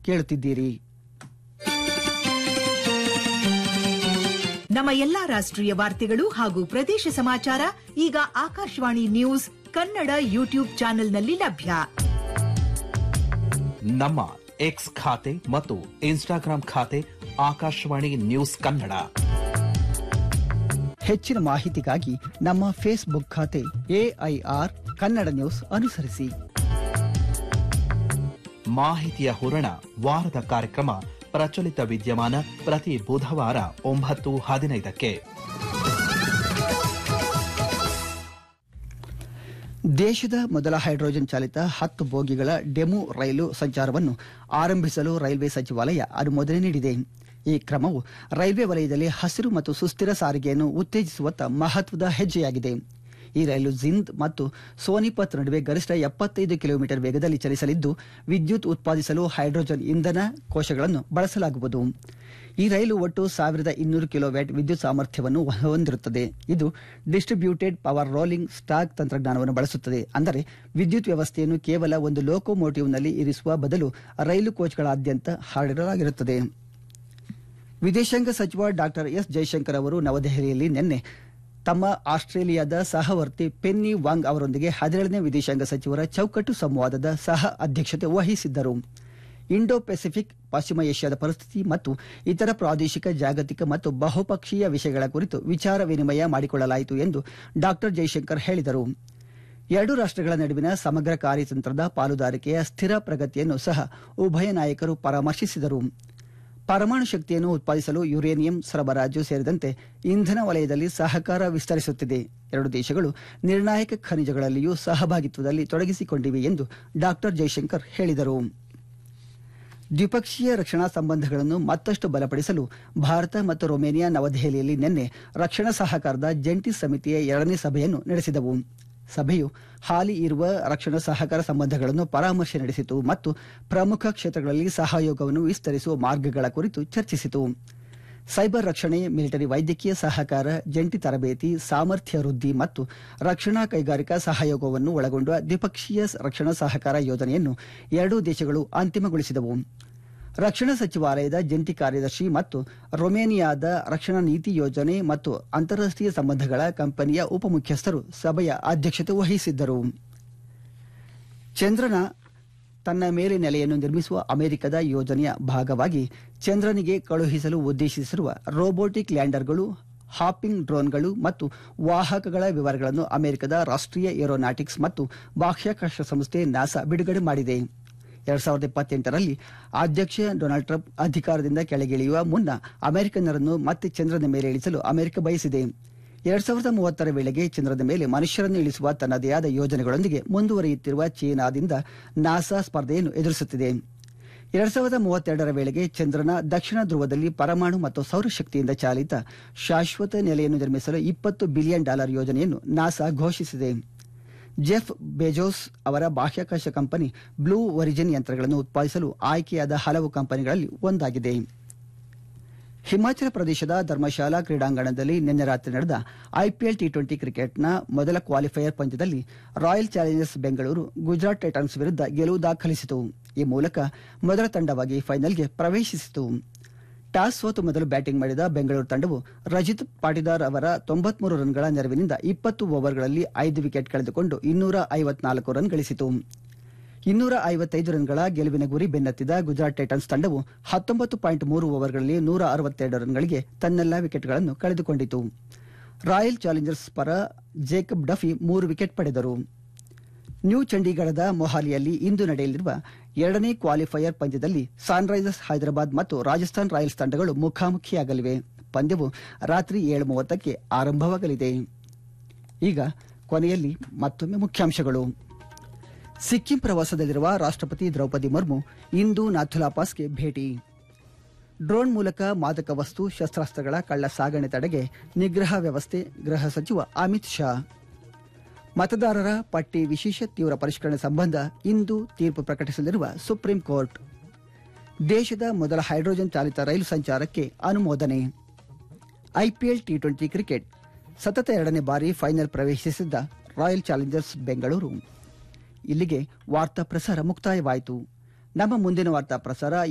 ಕೇಳುತ್ತಿದ್ದೀರಿ ನಮ್ಮ ಎಲ್ಲಾ ರಾಷ್ಟ್ರೀಯ ವಾರ್ತೆಗಳು ಹಾಗೂ ಪ್ರದೇಶ ಸಮಾಚಾರ ಈಗ ಆಕಾಶವಾಣಿ ನ್ಯೂಸ್ ಕನ್ನಡ ಯೂಟ್ಯೂಬ್ ಚಾನೆಲ್ನಲ್ಲಿ ಲಭ್ಯ ನಮ್ಮ ಎಕ್ಸ್ ಖಾತೆ ಮತ್ತು ಇನ್ಸ್ಟಾಗ್ರಾಂ ಖಾತೆ ಆಕಾಶವಾಣಿ ನ್ಯೂಸ್ ಕನ್ನಡ ಹೆಚ್ಚಿನ ಮಾಹಿತಿಗಾಗಿ ನಮ್ಮ ಫೇಸ್ಬುಕ್ ಖಾತೆ ಎಐಆರ್ ಕನ್ನಡ ನ್ಯೂಸ್ ಅನುಸರಿಸಿ ಮಾಹಿತಿಯ ಹೂರಣ ವಾರದ ಕಾರ್ಯಕ್ರಮ ಪ್ರಚಲಿತ ವಿದ್ಯಮಾನ ಪ್ರತಿ ಬುಧವಾರ ಒಂಬತ್ತು ಹದಿನೈದಕ್ಕೆ ದೇಶದ ಮೊದಲ ಹೈಡ್ರೋಜನ್ ಚಾಲಿತ ಹತ್ತು ಬೋಗಿಗಳ ಡೆಮು ರೈಲು ಸಂಚಾರವನ್ನು ಆರಂಭಿಸಲು ರೈಲ್ವೆ ಸಚಿವಾಲಯ ಅನುಮೋದನೆ ನೀಡಿದೆ ಈ ಕ್ರಮವು ರೈಲ್ವೆ ವಲಯದಲ್ಲಿ ಹಸಿರು ಮತ್ತು ಸುಸ್ಥಿರ ಸಾರಿಗೆಯನ್ನು ಉತ್ತೇಜಿಸುವತ್ತ ಮಹತ್ವದ ಹೆಜ್ಜೆಯಾಗಿದೆ ಈ ರೈಲು ಜಿಂದ್ ಮತ್ತು ಸೋನಿಪತ್ ನಡುವೆ ಗರಿಷ್ಠ ಎಪ್ಪತ್ತೈದು ಕಿಲೋಮೀಟರ್ ವೇಗದಲ್ಲಿ ಚಲಿಸಲಿದ್ದು ವಿದ್ಯುತ್ ಉತ್ಪಾದಿಸಲು ಹೈಡ್ರೋಜನ್ ಇಂಧನ ಕೋಶಗಳನ್ನು ಬಳಸಲಾಗುವುದು ಈ ರೈಲು ಒಟ್ಟು ಸಾವಿರದ ಇನ್ನೂರು ಕಿಲೋವ್ಯಾಟ್ ವಿದ್ಯುತ್ ಸಾಮರ್ಥ್ಯವನ್ನು ಹೊಂದಿರುತ್ತದೆ ಇದು ಡಿಸ್ಟ್ರಿಬ್ಯೂಟೆಡ್ ಪವರ್ ರೋಲಿಂಗ್ ಸ್ಟಾಕ್ ತಂತ್ರಜ್ಞಾನವನ್ನು ಬಳಸುತ್ತದೆ ಅಂದರೆ ವಿದ್ಯುತ್ ವ್ಯವಸ್ಥೆಯನ್ನು ಕೇವಲ ಒಂದು ಲೋಕೋಮೋಟಿವ್ನಲ್ಲಿ ಇರಿಸುವ ಬದಲು ರೈಲು ಕೋಚ್ಗಳಾದ್ಯಂತ ಹರಡಲಾಗಿರುತ್ತದೆ ವಿದೇಶಾಂಗ ಸಚಿವ ಡಾಕ್ಟರ್ ಎಸ್ ಜೈಶಂಕರ್ ಅವರು ನವದೆಹಲಿಯಲ್ಲಿ ನಿನ್ನೆ ತಮ್ಮ ಆಸ್ಟ್ರೇಲಿಯಾದ ಸಹವರ್ತಿ ಪೆನ್ನಿ ವಾಂಗ್ ಅವರೊಂದಿಗೆ ಹದಿನೇಳನೇ ವಿದೇಶಾಂಗ ಸಚಿವರ ಚೌಕಟ್ಟು ಸಂವಾದದ ಸಹ ಅಧ್ಯಕ್ಷತೆ ವಹಿಸಿದ್ದರು ಇಂಡೋ ಪೆಸಿಫಿಕ್ ಪಶ್ಚಿಮ ಏಷ್ಯಾದ ಪರಿಸ್ಥಿತಿ ಮತ್ತು ಇತರ ಪ್ರಾದೇಶಿಕ ಜಾಗತಿಕ ಮತ್ತು ಬಹುಪಕ್ಷೀಯ ವಿಷಯಗಳ ಕುರಿತು ವಿಚಾರ ವಿನಿಮಯ ಮಾಡಿಕೊಳ್ಳಲಾಯಿತು ಎಂದು ಡಾಕ್ಟರ್ ಜೈಶಂಕರ್ ಹೇಳಿದರು ಎರಡು ರಾಷ್ಟ್ರಗಳ ನಡುವಿನ ಸಮಗ್ರ ಕಾರ್ಯತಂತ್ರದ ಪಾಲುದಾರಿಕೆಯ ಸ್ಥಿರ ಪ್ರಗತಿಯನ್ನು ಸಹ ಉಭಯ ನಾಯಕರು ಪರಾಮರ್ಶಿಸಿದರು ಪರಮಾಣು ಶಕ್ತಿಯನ್ನು ಉತ್ಪಾದಿಸಲು ಯುರೇನಿಯಂ ಸರಬರಾಜು ಸೇರಿದಂತೆ ಇಂಧನ ವಲಯದಲ್ಲಿ ಸಹಕಾರ ವಿಸ್ತರಿಸುತ್ತಿದೆ ಎರಡು ದೇಶಗಳು ನಿರ್ಣಾಯಕ ಖನಿಜಗಳಲ್ಲಿಯೂ ಸಹಭಾಗಿತ್ವದಲ್ಲಿ ತೊಡಗಿಸಿಕೊಂಡಿವೆ ಎಂದು ಡಾಕ್ಟರ್ ಜೈಶಂಕರ್ ಹೇಳಿದರು ದ್ವಿಪಕ್ಷೀಯ ರಕ್ಷಣಾ ಸಂಬಂಧಗಳನ್ನು ಮತ್ತಷ್ಟು ಬಲಪಡಿಸಲು ಭಾರತ ಮತ್ತು ರೊಮೇನಿಯಾ ನವದೆಹಲಿಯಲ್ಲಿ ನಿನ್ನೆ ರಕ್ಷಣಾ ಸಹಕಾರದ ಜಂಟಿ ಸಮಿತಿಯ ಎರಡನೇ ಸಭೆಯನ್ನು ನಡೆಸಿದವು ಸಭೆಯು ಹಾಲಿ ಇರುವ ರಕ್ಷಣಾ ಸಹಕಾರ ಸಂಬಂಧಗಳನ್ನು ಪರಾಮರ್ಶೆ ನಡೆಸಿತು ಮತ್ತು ಪ್ರಮುಖ ಕ್ಷೇತ್ರಗಳಲ್ಲಿ ಸಹಯೋಗವನ್ನು ವಿಸ್ತರಿಸುವ ಮಾರ್ಗಗಳ ಕುರಿತು ಚರ್ಚಿಸಿತು ಸೈಬರ್ ರಕ್ಷಣೆ ಮಿಲಿಟರಿ ವೈದ್ಯಕೀಯ ಸಹಕಾರ ಜಂಟಿ ತರಬೇತಿ ಸಾಮರ್ಥ್ಯ ವೃದ್ಧಿ ಮತ್ತು ರಕ್ಷಣಾ ಕೈಗಾರಿಕಾ ಸಹಯೋಗವನ್ನು ಒಳಗೊಂಡ ದ್ವಿಪಕ್ಷೀಯ ರಕ್ಷಣಾ ಸಹಕಾರ ಯೋಜನೆಯನ್ನು ಎರಡೂ ದೇಶಗಳು ಅಂತಿಮಗೊಳಿಸಿದವು ರಕ್ಷಣಾ ಸಚಿವಾಲಯದ ಜಂಟಿ ಕಾರ್ಯದರ್ಶಿ ಮತ್ತು ರೊಮೇನಿಯಾದ ರಕ್ಷಣಾ ನೀತಿ ಯೋಜನೆ ಮತ್ತು ಅಂತಾರಾಷ್ಟೀಯ ಸಂಬಂಧಗಳ ಕಂಪನಿಯ ಉಪಮುಖ್ಯಸ್ಥರು ಸಭೆಯ ಅಧ್ಯಕ್ಷತೆ ವಹಿಸಿದ್ದರು ಚಂದ್ರನ ತನ್ನ ಮೇಲೆ ನೆಲೆಯನ್ನು ನಿರ್ಮಿಸುವ ಅಮೆರಿಕದ ಯೋಜನೆಯ ಭಾಗವಾಗಿ ಚಂದ್ರನಿಗೆ ಕಳುಹಿಸಲು ಉದ್ದೇಶಿಸಿರುವ ರೋಬೋಟಿಕ್ ಲ್ಯಾಂಡರ್ಗಳು ಹಾಪಿಂಗ್ ಡ್ರೋನ್ಗಳು ಮತ್ತು ವಾಹಕಗಳ ವಿವರಗಳನ್ನು ಅಮೆರಿಕದ ರಾಷ್ಟ್ರೀಯ ಏರೋನಾಟಿಕ್ಸ್ ಮತ್ತು ಬಾಹ್ಯಾಕಾಶ ಸಂಸ್ಥೆ ನಾಸಾ ಬಿಡುಗಡೆ ಮಾಡಿದೆ ಎರಡ್ ಸಾವಿರದ ಇಪ್ಪತ್ತೆಂಟರಲ್ಲಿ ಅಧ್ಯಕ್ಷ ಡೊನಾಲ್ಡ್ ಟ್ರಂಪ್ ಅಧಿಕಾರದಿಂದ ಕೆಳಗಿಳಿಯುವ ಮುನ್ನ ಅಮೆರಿಕನ್ನರನ್ನು ಮತ್ತೆ ಚಂದ್ರನ ಮೇಲೆ ಇಳಿಸಲು ಅಮೆರಿಕ ಬಯಸಿದೆ ಎರಡ್ ಸಾವಿರದ ಮೂವತ್ತರ ವೇಳೆಗೆ ಚಂದ್ರದ ಮೇಲೆ ಮನುಷ್ಯರನ್ನು ಇಳಿಸುವ ತನ್ನದೇ ಆದ ಯೋಜನೆಗಳೊಂದಿಗೆ ಮುಂದುವರಿಯುತ್ತಿರುವ ಚೀನಾದಿಂದ ನಾಸಾ ಸ್ಪರ್ಧೆಯನ್ನು ಎದುರಿಸುತ್ತಿದೆ ಎರಡ್ ಸಾವಿರದ ಮೂವತ್ತೆರಡರ ವೇಳೆಗೆ ಚಂದ್ರನ ದಕ್ಷಿಣ ಧ್ರುವದಲ್ಲಿ ಪರಮಾಣು ಮತ್ತು ಸೌರಶಕ್ತಿಯಿಂದ ಚಾಲಿತ ಶಾಶ್ವತ ನೆಲೆಯನ್ನು ನಿರ್ಮಿಸಲು ಇಪ್ಪತ್ತು ಬಿಲಿಯನ್ ಡಾಲರ್ ಯೋಜನೆಯನ್ನು ನಾಸಾ ಘೋಷಿಸಿದೆ ಜೆಫ್ ಬೆಜೋಸ್ ಅವರ ಬಾಹ್ಯಾಕಾಶ ಕಂಪನಿ ಬ್ಲೂ ಒರಿಜಿನ್ ಯಂತ್ರಗಳನ್ನು ಉತ್ಪಾದಿಸಲು ಆಯ್ಕೆಯಾದ ಹಲವು ಕಂಪನಿಗಳಲ್ಲಿ ಒಂದಾಗಿದೆ ಹಿಮಾಚಲ ಪ್ರದೇಶದ ಧರ್ಮಶಾಲಾ ಕ್ರೀಡಾಂಗಣದಲ್ಲಿ ನಿನ್ನೆ ರಾತ್ರಿ ನಡೆದ ಐಪಿಎಲ್ ಟಿ ಟ್ವೆಂಟಿ ಕ್ರಿಕೆಟ್ನ ಮೊದಲ ಕ್ವಾಲಿಫೈಯರ್ ಪಂದ್ಯದಲ್ಲಿ royal challengers Bengaluru Gujarat titans ವಿರುದ್ಧ ಗೆಲುವು ದಾಖಲಿಸಿತು ಈ ಮೂಲಕ ಮೊದಲ ತಂಡವಾಗಿ ಫೈನಲ್ಗೆ ಪ್ರವೇಶಿಸಿತು ಟಾಸ್ ಸೋತು ಮೊದಲು ಬ್ಯಾಟಿಂಗ್ ಮಾಡಿದ ಬೆಂಗಳೂರು ತಂಡವು ರಜಿತ್ ಪಾಟಿದಾರ್ ಅವರ ತೊಂಬತ್ಮೂರು ರನ್ಗಳ ನೆರವಿನಿಂದ ಇಪ್ಪತ್ತು ಓವರ್ಗಳಲ್ಲಿ ಐದು ವಿಕೆಟ್ ಕಳೆದುಕೊಂಡು ಇನ್ನೂರ ಐವತ್ನಾಲ್ಕು ರನ್ ಗಳಿಸಿತು ಇನ್ನೂರ ಐವತ್ತೈದು ರನ್ಗಳ ಗೆಲುವಿನ ಗುರಿ ಬೆನ್ನತ್ತಿದ ಗುಜರಾತ್ ಟೈಟನ್ಸ್ ತಂಡವು ಹತ್ತೊಂಬತ್ತು ಪಾಯಿಂಟ್ ಮೂರು ಓವರ್ಗಳಲ್ಲಿ ನೂರ ಅರವತ್ತೆರಡು ರನ್ಗಳಿಗೆ ತನ್ನೆಲ್ಲ ವಿಕೆಟ್ಗಳನ್ನು ಕಳೆದುಕೊಂಡಿತು ರಾಯಲ್ ಚಾಲೆಂಜರ್ಸ್ ಪರ ಜೇಕಬ್ ಡಫಿ ಮೂರು ವಿಕೆಟ್ ಪಡೆದರು ನ್ಯೂ ಚಂಡೀಗಢದ ಮೊಹಾಲಿಯಲ್ಲಿ ಇಂದು ನಡೆಯಲಿರುವ ಎರಡನೇ ಕ್ವಾಲಿಫೈಯರ್ ಪಂದ್ಯದಲ್ಲಿ ಸನ್ರೈಸರ್ಸ್ ಹೈದರಾಬಾದ್ ಮತ್ತು ರಾಜಸ್ಥಾನ್ ರಾಯಲ್ಸ್ ತಂಡಗಳು ಮುಖಾಮುಖಿಯಾಗಲಿವೆ ಪಂದ್ಯವು ರಾತ್ರಿ ಏಳು ಮೂವತ್ತಕ್ಕೆ ಆರಂಭವಾಗಲಿದೆ ಈಗ ಕೊನೆಯಲ್ಲಿ ಮತ್ತೊಮ್ಮೆ ಮುಖ್ಯಾಂಶಗಳು ಸಿಕ್ಕಿಂ ಪ್ರವಾಸದಲ್ಲಿರುವ ರಾಷ್ಟ್ರಪತಿ ದ್ರೌಪದಿ ಮುರ್ಮು ಇಂದು ನಾಥುಲಾ ಪಾಸ್ಗೆ ಭೇಟಿ ಡ್ರೋನ್ ಮೂಲಕ ಮಾದಕ ವಸ್ತು ಶಸ್ತ್ರಾಸ್ತ್ರಗಳ ಕಳ್ಳ ಸಾಗಣೆ ತಡೆಗೆ ನಿಗ್ರಹ ವ್ಯವಸ್ಥೆ ಗೃಹ ಸಚಿವ ಅಮಿತ್ ಶಾ ಮತದಾರರ ಪಟ್ಟಿ ವಿಶೇಷ ತೀವ್ರ ಪರಿಷ್ಕರಣೆ ಸಂಬಂಧ ಇಂದು ತೀರ್ಪು ಪ್ರಕಟಿಸಲಿರುವ ಸುಪ್ರೀಂ ಕೋರ್ಟ್ ದೇಶದ ಮೊದಲ ಹೈಡ್ರೋಜನ್ ಚಾಲಿತ ರೈಲು ಸಂಚಾರಕ್ಕೆ ಅನುಮೋದನೆ ಐಪಿಎಲ್ ಟಿ ಟ್ವೆಂಟಿ ಕ್ರಿಕೆಟ್ ಸತತ ಎರಡನೇ ಬಾರಿ ಫೈನಲ್ ಪ್ರವೇಶಿಸಿದ್ದ ರಾಯಲ್ ಚಾಲೆಂಜರ್ಸ್ ಬೆಂಗಳೂರು ಇಲ್ಲಿಗೆ ವಾರ್ತಾ ಪ್ರಸಾರ ಮುಕ್ತಾಯವಾಯಿತು ನಮ್ಮ ಮುಂದಿನ ವಾರ್ತಾ ಪ್ರಸಾರ